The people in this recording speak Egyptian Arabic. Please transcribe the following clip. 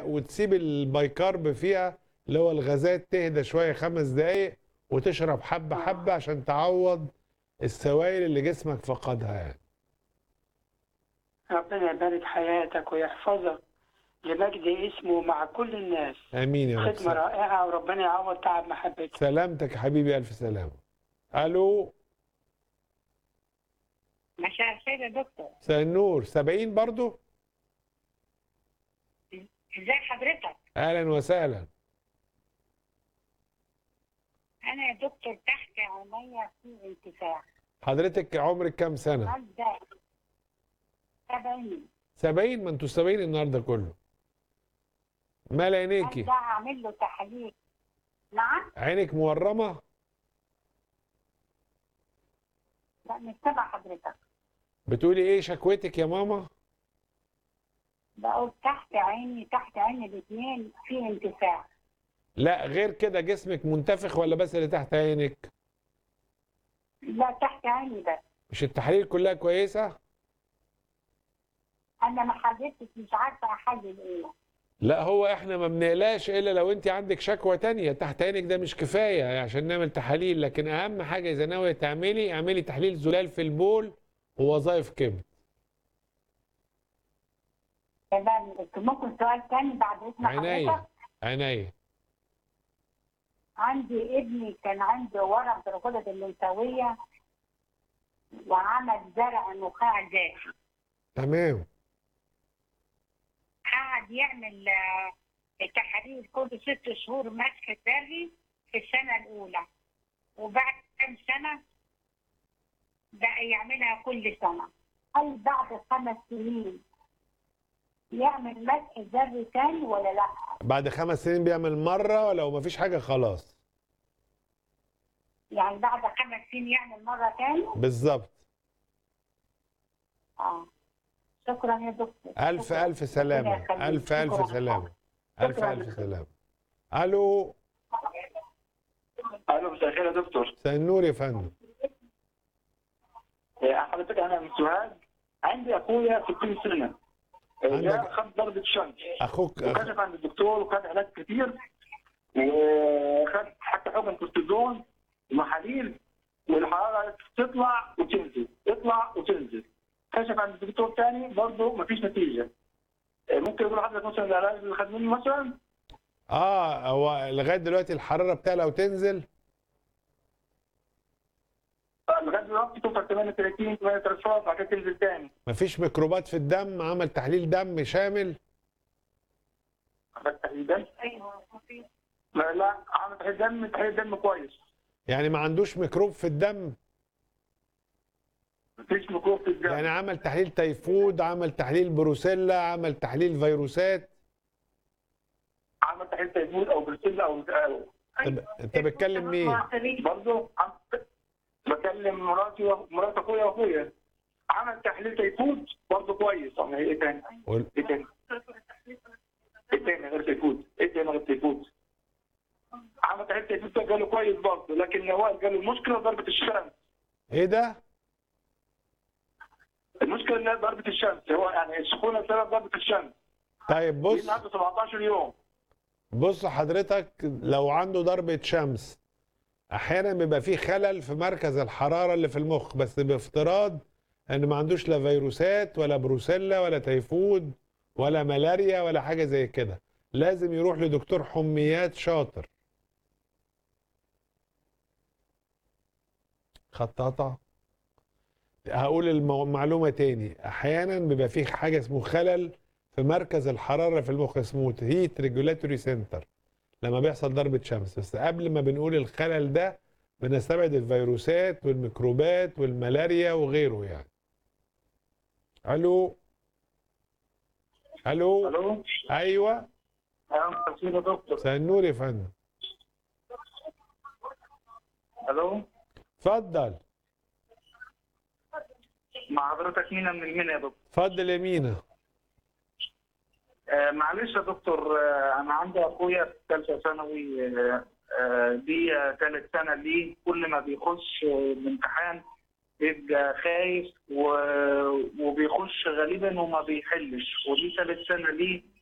دقايق وتسيب البيكارب فيها اللي هو الغازات تهدى شويه خمس دقايق وتشرب حبه حبه عشان تعوض السوائل اللي جسمك فقدها يعني ربنا يبارك حياتك ويحفظك لمجد اسمه مع كل الناس امين يا رب خدمة رائعة وربنا يعوض تعب محبتك سلامتك يا حبيبي الف سلامه الو مساء الخير يا دكتور مساء النور 70 برضو ازي حضرتك اهلا وسهلا انا يا دكتور تحت عينيا في انتفاع حضرتك عمرك كام سنه مبدا 70 70 ما انتوا 70 النهارده كله مال عينيكي مبدا اعمل له تحاليل نعم عينك مورمه لا مش تبع حضرتك بتقولي ايه شكوتك يا ماما بقول تحت عيني تحت عيني الاثنين في انتفاع لا غير كده جسمك منتفخ ولا بس اللي تحت عينك لا تحت عيني بس مش التحاليل كلها كويسه انا ما حللتش مش عارفه احلل ايه لا هو احنا ما بنقلاش الا لو انت عندك شكوى تانية تحت عينك ده مش كفايه عشان نعمل تحاليل لكن اهم حاجه اذا ناويه تعملي اعملي تحليل زلال في البول ووظائف كبد تمام ممكن سؤال تاني بعد اذن عينيا حضرتك عينيا عندي ابني كان عنده ورم في الغدد الليمفاويه وعمل زرع نخاع ذاتي تمام قعد يعمل آه، التحاليل كل ست شهور مسح ذري في السنة الأولى وبعد كام سنة بقى يعملها كل سنة هل بعد خمس سنين يعمل مسح ذري تاني ولا لا؟ بعد خمس سنين بيعمل مره ولو ما فيش حاجه خلاص يعني بعد خمس سنين يعمل مرة تاني؟ بالظبط اه شكرا يا دكتور الف شكراً. الف سلامه ربنا يخليك. الف الف شكراً. سلامه الف شكراً. الف سلامه الو الو مساء الخير يا دكتور مساء النور يا فندم إيه، حضرتك انا من سوهاج عندي اخويا 60 سنه إيه، عندك- جاء خد ضربه شمس اخوك أخ... وكشف عند الدكتور وخد علاج كتير وخد حتى حقن كورتيزون ومحاليل والحراره تطلع وتنزل تطلع وتنزل كشف عند الدكتور تاني برضه مفيش نتيجه إيه، ممكن يقول لحضرتك مثلا العلاج اللي خد منه مثلا اه هو لغايه دلوقتي الحراره بتاعها لو تنزل لغايه دلوقتي توصل 38 38 بعد كده تنزل تاني مفيش ميكروبات في الدم عمل تحليل دم شامل خد تحليل دم ايوه لا لا عمل تحليل دم تحليل دم كويس يعني ما عندوش ميكروب في الدم مفيش ميكروب في الدم يعني عمل تحليل تيفود عمل تحليل بروسيلا عمل تحليل فيروسات عمل تحليل تيفود او برسيلا او او طب انت بتكلم مين برضه عم- بكلم مراتي و- مرات اخويا واخويا عمل تحليل تيفود برضه كويس يعني ايه تاني؟ قول- ايه تاني؟ ايه تاني غير تيفود؟ ايه تاني غير تيفود؟ عمل تحليل تيفود ده جاله كويس برضه لكن هو جاله المشكله ضربه الشمس ايه ده المشكله ان هي ضربه الشمس هو يعني السخونه بسبب ضربه الشمس طيب بص بص عنده 17 يوم بص حضرتك لو عنده ضربة شمس احيانا بيبقى فيه خلل في مركز الحرارة اللي في المخ بس بافتراض ان ما عندوش لا فيروسات ولا بروسيلا ولا تيفود ولا ملاريا ولا حاجة زي كده لازم يروح لدكتور حميات شاطر خط قطع هقول المو- المعلومة تاني احيانا بيبقى فيه حاجة اسمه خلل في مركز الحرارة في المخ اسمه هيت ريجولاتوري سنتر لما بيحصل ضربة شمس بس قبل ما بنقول الخلل ده بنستبعد الفيروسات والميكروبات والملاريا وغيره يعني الو الو الو ايوه ايوه مساء يا دكتور مساء النور يا فندم الو اتفضل مع حضرتك مينا من المنيا يا دكتور اتفضل يا مينا آه، معلش يا دكتور آه، انا عندي اخويا في ثالثه ثانوي آه، آه، دي آه، ثالث سنه ليه كل ما بيخش آه، الامتحان بيبقى خايف و- وبيخش غالبا وما بيحلش ودي ثالث سنه ليه